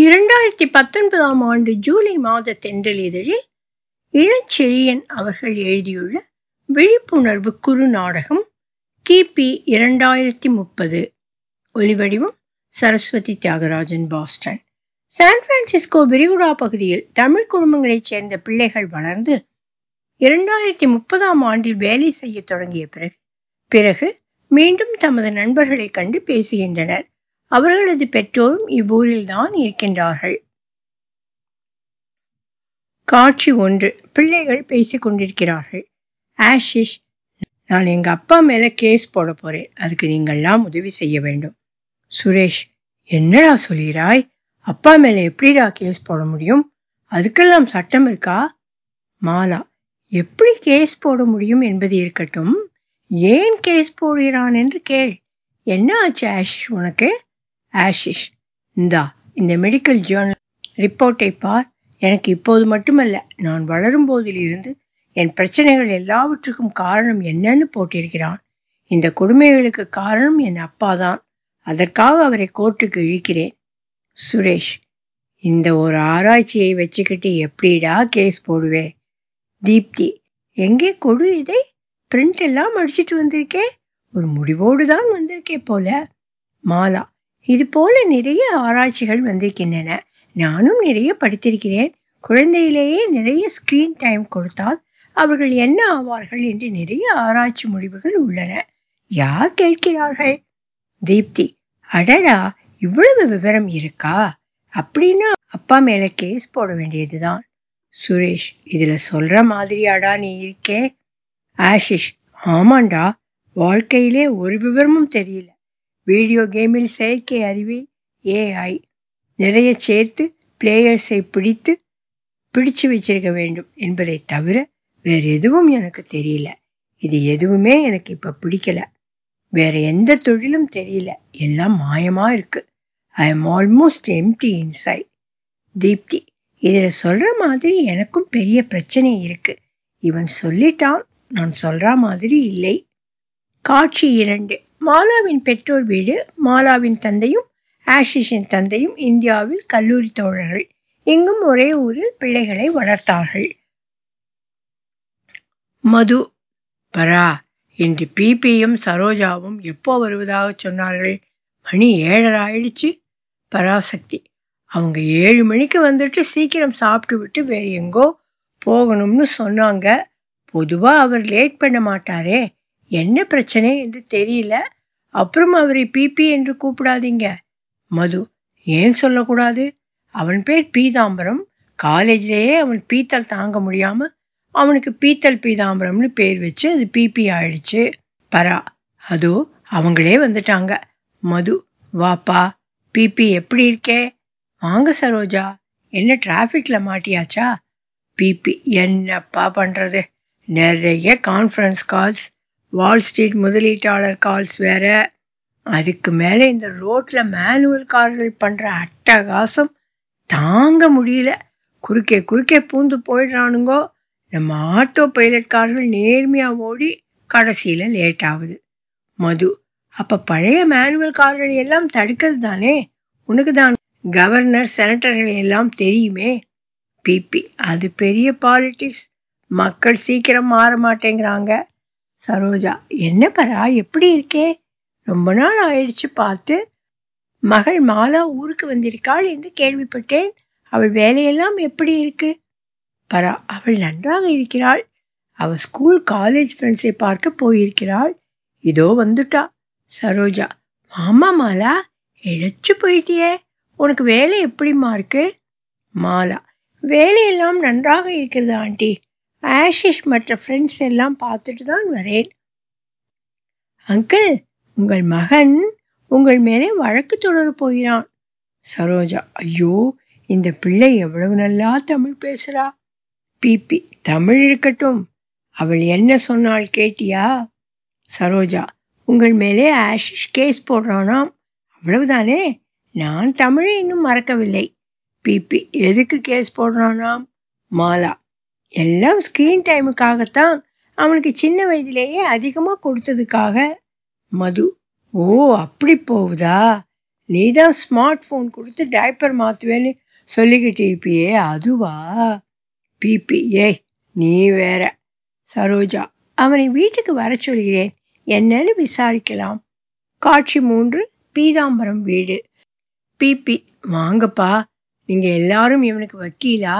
இரண்டாயிரத்தி பத்தொன்பதாம் ஆண்டு ஜூலை மாத தென்றல் இதழில் இளஞ்செழியன் அவர்கள் எழுதியுள்ள விழிப்புணர்வு குறு நாடகம் கிபி இரண்டாயிரத்தி முப்பது ஒலிவடிவம் Saraswathi Thiagarajan Boston San Francisco விரிகுடா பகுதியில் தமிழ் குடும்பங்களைச் சேர்ந்த பிள்ளைகள் வளர்ந்து இரண்டாயிரத்தி முப்பதாம் ஆண்டில் வேலை செய்ய தொடங்கிய பிறகு பிறகு மீண்டும் தமது நண்பர்களை கண்டு பேசுகின்றனர் அவர்களது பெற்றோரும் இவ்வூரில் தான் இருக்கின்றார்கள் காட்சி ஒன்று பிள்ளைகள் பேசிக் கொண்டிருக்கிறார்கள் ஆஷிஷ் நான் எங்க அப்பா மேல கேஸ் போட போறேன் அதுக்கு நீங்கள்லாம் உதவி செய்ய வேண்டும் சுரேஷ் என்னடா சொல்கிறாய் அப்பா மேல எப்படிடா கேஸ் போட முடியும் அதுக்கெல்லாம் சட்டம் இருக்கா மாலா எப்படி கேஸ் போட முடியும் என்பது இருக்கட்டும் ஏன் கேஸ் போடுகிறான் என்று கேள் என்ன ஆச்சு ஆஷிஷ் உனக்கு ஆஷிஷ் இந்தா இந்த மெடிக்கல் ஜேர்னல் ரிப்போர்ட்டை பார் எனக்கு இப்போது மட்டுமல்ல நான் வளரும் போதிலிருந்து என் பிரச்சனைகள் எல்லாவற்றுக்கும் காரணம் என்னன்னு போட்டிருக்கிறான் இந்த கொடுமைகளுக்கு காரணம் என் அப்பாதான் அதற்காக அவரை கோர்ட்டுக்கு இழுக்கிறேன் சுரேஷ் இந்த ஒரு ஆராய்ச்சியை வச்சுக்கிட்டு எப்படிடா கேஸ் போடுவேன் தீப்தி எங்கே கொடு இதை பிரிண்ட் எல்லாம் அடிச்சிட்டு வந்திருக்கே ஒரு முடிவோடு தான் வந்திருக்கே போல மாலா இது போல நிறைய ஆராய்ச்சிகள் வந்திருக்கின்றன நானும் நிறைய படித்திருக்கிறேன் குழந்தையிலேயே நிறைய ஸ்கிரீன் டைம் கொடுத்தால் அவர்கள் என்ன ஆவார்கள் என்று நிறைய ஆராய்ச்சி முடிவுகள் உள்ளன யார் கேட்கிறார்கள் தீப்தி அடடா இவ்வளவு விவரம் இருக்கா அப்படின்னா அப்பா மேல கேஸ் போட வேண்டியதுதான் சுரேஷ் இதுல சொல்ற மாதிரியாடா நீ இருக்கே ஆஷிஷ் ஆமாண்டா வாழ்க்கையிலே ஒரு விவரமும் தெரியல வீடியோ கேமில் செயற்கை அறிவை ஏஐ நிறைய சேர்த்து பிளேயர்ஸை பிடித்து பிடிச்சு வச்சிருக்க வேண்டும் என்பதை தவிர வேற எதுவும் எனக்கு தெரியல இது எதுவுமே எனக்கு இப்ப பிடிக்கல வேற எந்த தொழிலும் தெரியல எல்லாம் மாயமா இருக்கு I am almost empty inside Deepti இதுல சொல்ற மாதிரி எனக்கும் பெரிய பிரச்சனை இருக்கு இவன் சொல்லிட்டான் நான் சொல்ற மாதிரி இல்லை காட்சி இரண்டு மாலாவின் பெற்றோர் வீடு மாலாவின் தந்தையும் ஆஷிஷின் தந்தையும் இந்தியாவில் கல்லூரி தோழர்கள் இங்கும் ஒரே ஊரில் பிள்ளைகளை வளர்த்தார்கள் மது பரா இன்று பிபியும் சரோஜாவும் எப்போ வருவதாக சொன்னார்கள் மணி ஏழரை ஆயிடுச்சு பராசக்தி அவங்க ஏழு மணிக்கு வந்துட்டு சீக்கிரம் சாப்பிட்டு விட்டு வேற எங்கோ போகணும்னு சொன்னாங்க பொதுவா அவர் லேட் பண்ண மாட்டாரே என்ன பிரச்சனை என்று தெரியல அப்புறம் அவரை பிபி என்று கூப்பிடாதீங்க மது ஏன் சொல்லக்கூடாது அவன் பேர் பீதாம்பரம் காலேஜ்லேயே அவன் பீத்தல் தாங்க முடியாம அவனுக்கு பீத்தல் பீதாம்பரம்னு பேர் வச்சு அது பிபி ஆயிடுச்சு பரா அதோ அவங்களே வந்துட்டாங்க மது வாப்பா பிபி எப்படி இருக்கே வாங்க சரோஜா என்ன டிராஃபிக்ல மாட்டியாச்சா பிபி என்னப்பா பண்றது நிறைய கான்ஃபரன்ஸ் கால்ஸ் வால் ஸ்ட்ரீட் முதலீட்டாளர் கால்ஸ் வேற அதுக்கு மேலே இந்த ரோட்ல மேனுவல் கார்கள் பண்ற அட்டகாசம் தாங்க முடியல குறுக்கே குறுக்கே பூந்து போயிடுறானுங்கோ நம்ம ஆட்டோ பைலட் கார்கள் நேர்மையா ஓடி கடைசியில லேட் ஆகுது மது அப்ப பழைய மேனுவல் கார்கள் எல்லாம் தடுக்கிறது தானே உனக்கு தான் கவர்னர் செனட்டர்கள் எல்லாம் தெரியுமே பிபி அது பெரிய பாலிடிக்ஸ் மக்கள் சீக்கிரம் மாற மாட்டேங்கிறாங்க சரோஜா என்ன பரா எப்படி இருக்கே ரொம்ப நாள் ஆயிடுச்சு பார்த்து மகள் மாலா ஊருக்கு வந்திருக்காள் என்று கேள்விப்பட்டேன் அவள் வேலையெல்லாம் எப்படி இருக்கு பரா அவள் நன்றாக இருக்கிறாள் அவள் ஸ்கூல் காலேஜ் ஃப்ரெண்ட்ஸை பார்க்க போயிருக்கிறாள் இதோ வந்துட்டா சரோஜா ஆமா மாலா இழைச்சு போயிட்டியே உனக்கு வேலை எப்படிம்மா இருக்கு மாலா வேலையெல்லாம் நன்றாக இருக்கிறது ஆண்டி ஆஷிஷ் மற்ற ஃப்ரெண்ட்ஸ் எல்லாம் பார்த்துட்டு தான் வரேன் அங்கிள் உங்கள் மகன் உங்கள் மேலே வழக்கு தொடர போகிறான் சரோஜா ஐயோ இந்த பிள்ளை எவ்வளவு நல்லா தமிழ் பேசுறா பிபி தமிழ் இருக்கட்டும் அவள் என்ன சொன்னாள் கேட்டியா சரோஜா உங்கள் மேலே ஆஷிஷ் கேஸ் போடுறானாம் அவ்வளவுதானே நான் தமிழை இன்னும் மறக்கவில்லை பிபி எதுக்கு கேஸ் போடுறானாம் மாலா எல்லாம் ஸ்கிரீன் டைமுக்காகத்தான் அவனுக்கு சின்ன வயதிலேயே அதிகமாக கொடுத்ததுக்காக மது ஓ அப்படி போகுதா நீ தான் ஸ்மார்ட் ஃபோன் கொடுத்து டைப்பர் மாற்றுவேன்னு சொல்லிக்கிட்டு இருப்பியே அதுவா பிபி ஏய் நீ வேற சரோஜா அவனை வீட்டுக்கு வர சொல்கிறேன் என்னன்னு விசாரிக்கலாம் காட்சி மூன்று பீதாம்பரம் வீடு பிபி வாங்கப்பா நீங்க எல்லாரும் இவனுக்கு வக்கீலா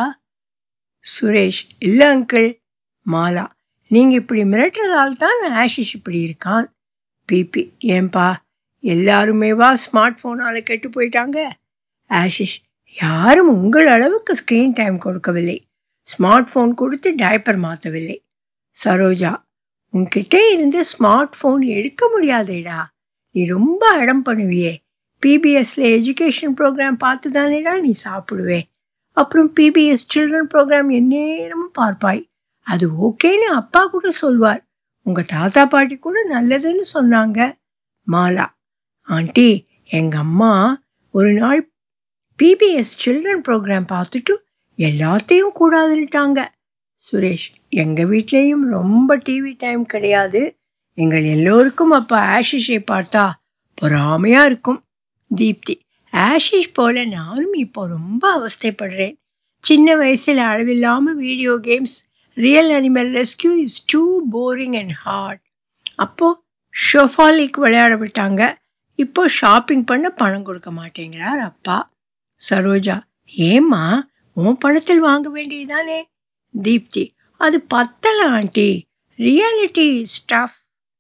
சுரேஷ் இல்ல அங்கிள் மாலா நீங்க இப்படி மிரட்டுறதால் தான் ஆஷிஷ் இப்படி இருக்கான் பிபி ஏன்பா எல்லாருமேவா ஸ்மார்ட் போனால கெட்டு போயிட்டாங்க ஆஷிஷ் யாரும் உங்கள் அளவுக்கு ஸ்கிரீன் டைம் கொடுக்கவில்லை ஸ்மார்ட் போன் கொடுத்து டைப்பர் மாற்றவில்லை சரோஜா உன்கிட்ட இருந்து ஸ்மார்ட் போன் எடுக்க முடியாதேடா நீ ரொம்ப அடம் பண்ணுவியே பிபிஎஸ்ல எஜுகேஷன் ப்ரோக்ராம் பார்த்து தானேடா நீ சாப்பிடுவே அப்புறம் பிபிஎஸ் சில்ட்ரன் ப்ரோக்ராம் எந்நேரமும் பார்ப்பாய் அது ஓகேன்னு அப்பா கூட சொல்வார் உங்க தாத்தா பாட்டி கூட நல்லதுன்னு சொன்னாங்க மாலா ஆண்டி எங்க அம்மா ஒரு நாள் பிபிஎஸ் சில்ட்ரன் ப்ரோக்ராம் பார்த்துட்டு எல்லாத்தையும் கூடாதுன்னுட்டாங்க சுரேஷ் எங்க வீட்லேயும் ரொம்ப டிவி டைம் கிடையாது எங்கள் எல்லோருக்கும் அப்ப ஆஷிஷை பார்த்தா பொறாமையா இருக்கும் தீப்தி ஆஷிஷ் போல நானும் இப்போ ரொம்ப அவஸ்தைப்படுறேன் சின்ன வயசுல அளவில்லாம video games real animal rescue is too boring and hard அப்போ ஷோஃபாலிக் விளையாட விட்டாங்க இப்போ ஷாப்பிங் பண்ண பணம் கொடுக்க மாட்டேங்கிறார் அப்பா சரோஜா ஏம்மா உன் பணத்தில் வாங்க வேண்டியதானே தீப்தி அது பத்தல ஆண்டி ரியாலிட்டி ஸ்டஃப்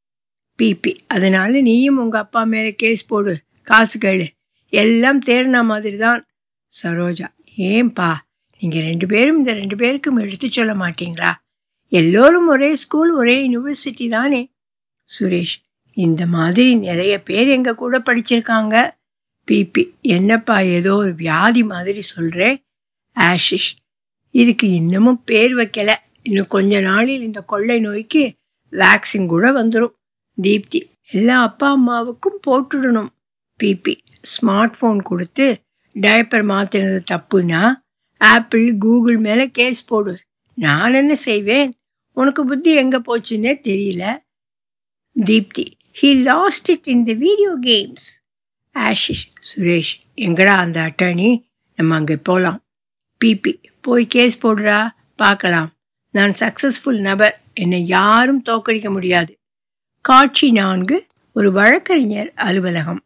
பிபி அதனால நீயும் உங்க அப்பா மேல கேஸ் போடு காசு கேளு எல்லாம் தேர்ன மாதிரி தான் சரோஜா ஏன்பா நீங்க ரெண்டு பேரும் இந்த ரெண்டு பேருக்கும் எடுத்து சொல்ல மாட்டீங்களா எல்லோரும் ஒரே ஸ்கூல் ஒரே யூனிவர்சிட்டி தானே சுரேஷ் இந்த மாதிரி நிறைய பேர் எங்க கூட படிச்சிருக்காங்க பிபி என்னப்பா ஏதோ ஒரு வியாதி மாதிரி சொல்றேன் ஆஷிஷ் இதுக்கு இன்னமும் பேர் வைக்கல இன்னும் கொஞ்ச நாளில் இந்த கொள்ளை நோய்க்கு வேக்சின் கூட வந்துடும் தீப்தி எல்லா அப்பா அம்மாவுக்கும் போட்டுடணும் பிபி ஸ்மார்ட் ஃபோன் கொடுத்து டைப்பர் மாத்தினது தப்புனா ஆப்பிள் கூகுள் மேல கேஸ் போடு நான் என்ன செய்வேன் உனக்கு புத்தி எங்க போச்சுன்னே தெரியல Deepti he lost it in the video games Ashish Suresh எங்கடா அந்த அட்டர்னி நம்ம அங்கே போகலாம் பிபி போய் கேஸ் போடுறா பார்க்கலாம் நான் சக்சஸ்ஃபுல் நபர் என்னை யாரும் தோக்கடிக்க முடியாது காட்சி நான்கு ஒரு வழக்கறிஞர் அலுவலகம்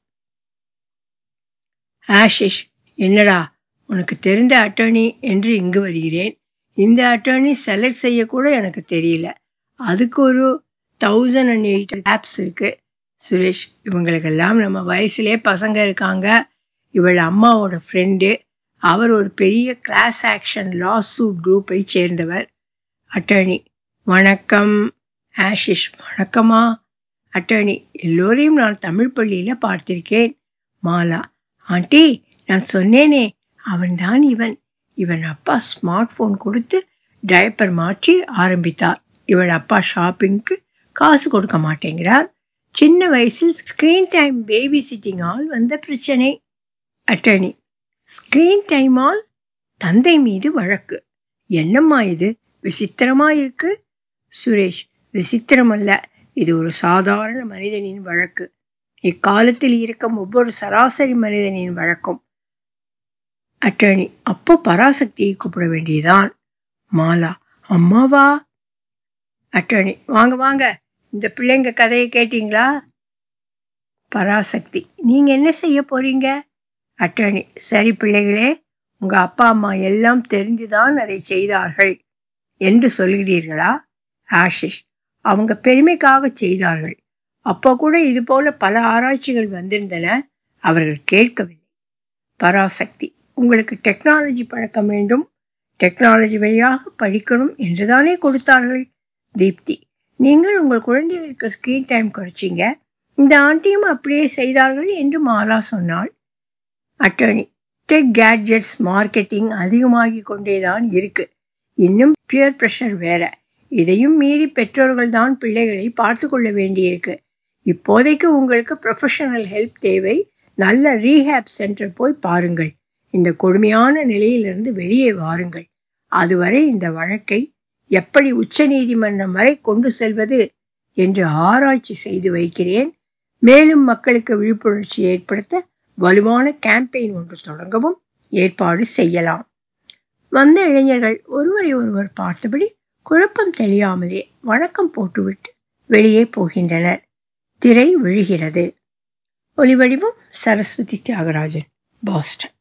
ஆஷிஷ் என்னடா உனக்கு தெரிந்த அட்டர்னி என்று இங்கு வருகிறேன் இந்த அட்டர்னி செலக்ட் செய்யக்கூட எனக்கு தெரியல அதுக்கு ஒரு தௌசண்ட் அண்ட் எயிட் ஆப்ஸ் இருக்கு சுரேஷ் இவங்களுக்கெல்லாம் நம்ம வயசுலே பசங்க இருக்காங்க இவள் அம்மாவோட ஃப்ரெண்டு அவர் ஒரு பெரிய கிளாஸ் ஆக்ஷன் லா சூட் குரூப்பை சேர்ந்தவர் அட்டர்னி வணக்கம் ஆஷிஷ் வணக்கமா அட்டர்னி எல்லோரையும் நான் தமிழ் பள்ளியில் பார்த்திருக்கேன் மாலா ஆண்டி நான் சொன்னேனே அவன்தான் இவன் இவன் அப்பா ஸ்மார்ட் ஃபோன் கொடுத்து டைப்பர் மாற்றி ஆரம்பித்தார் இவள் அப்பா ஷாப்பிங்க்கு காசு கொடுக்க மாட்டேங்கிறார் சின்ன வயசில் ஸ்கிரீன் டைம் பேபி சிட்டிங்கால் வந்த பிரச்சனை அட்டர்னி ஸ்கிரீன் டைமால் தந்தை மீது வழக்கு என்னம்மா இது விசித்திரமா இருக்கு சுரேஷ் விசித்திரம் அல்ல இது ஒரு சாதாரண மனிதனின் வழக்கு இக்காலத்தில் இருக்கும் ஒவ்வொரு சராசரி மனிதனின் வழக்கம் அட்டர்னி அப்போ பராசக்தியை கூப்பிட வேண்டியதான் மாலா அம்மாவா அட்டர்னி வாங்க வாங்க இந்த பிள்ளைங்க கதையை கேட்டீங்களா பராசக்தி நீங்க என்ன செய்ய போறீங்க அட்டர்னி சரி பிள்ளைகளே உங்க அப்பா அம்மா எல்லாம் தெரிந்துதான் அதை செய்தார்கள் என்று சொல்கிறீர்களா ஆஷிஷ் அவங்க பெருமைக்காக செய்தார்கள் அப்போ கூட இது போல பல ஆராய்ச்சிகள் வந்திருந்தன அவர்கள் கேட்கவில்லை பராசக்தி உங்களுக்கு டெக்னாலஜி பழக்கம் வேண்டும் டெக்னாலஜி வழியாக படிக்கணும் என்றுதானே கொடுத்தார்கள் தீப்தி நீங்கள் உங்கள் குழந்தைகளுக்கு ஸ்கிரீன் டைம் குறைச்சிங்க இந்த ஆண்டியும் அப்படியே செய்தார்கள் என்று மாலா சொன்னாள் அட்டர்னி டெக் கேட்ஜெட்ஸ் மார்க்கெட்டிங் அதிகமாகி கொண்டேதான் இருக்கு இன்னும் பியர் ப்ரெஷர் வேற இதையும் மீறி பெற்றோர்கள் தான் பிள்ளைகளை பார்த்து கொள்ள வேண்டியிருக்கு இப்போதைக்கு உங்களுக்கு ப்ரொஃபஷனல் ஹெல்ப் தேவை நல்ல ரீஹேப் சென்டர் போய் பாருங்கள் இந்த கொடுமையான நிலையிலிருந்து வெளியே வாருங்கள் அதுவரை இந்த வழக்கை எப்படி உச்ச நீதிமன்றம் வரை கொண்டு செல்வது என்று ஆராய்ச்சி செய்து வைக்கிறேன் மேலும் மக்களுக்கு விழிப்புணர்ச்சி ஏற்படுத்த வலுவான கேம்பெயின் ஒன்று தொடங்கவும் ஏற்பாடு செய்யலாம் வந்த இளைஞர்கள் ஒருவரை ஒருவர் பார்த்தபடி குழப்பம் தெளியாமலே வணக்கம் போட்டுவிட்டு வெளியே போகின்றனர் திரை விழுகிறது ஒலிவடிவம் சரஸ்வதி தியாகராஜன் பாஸ்டன்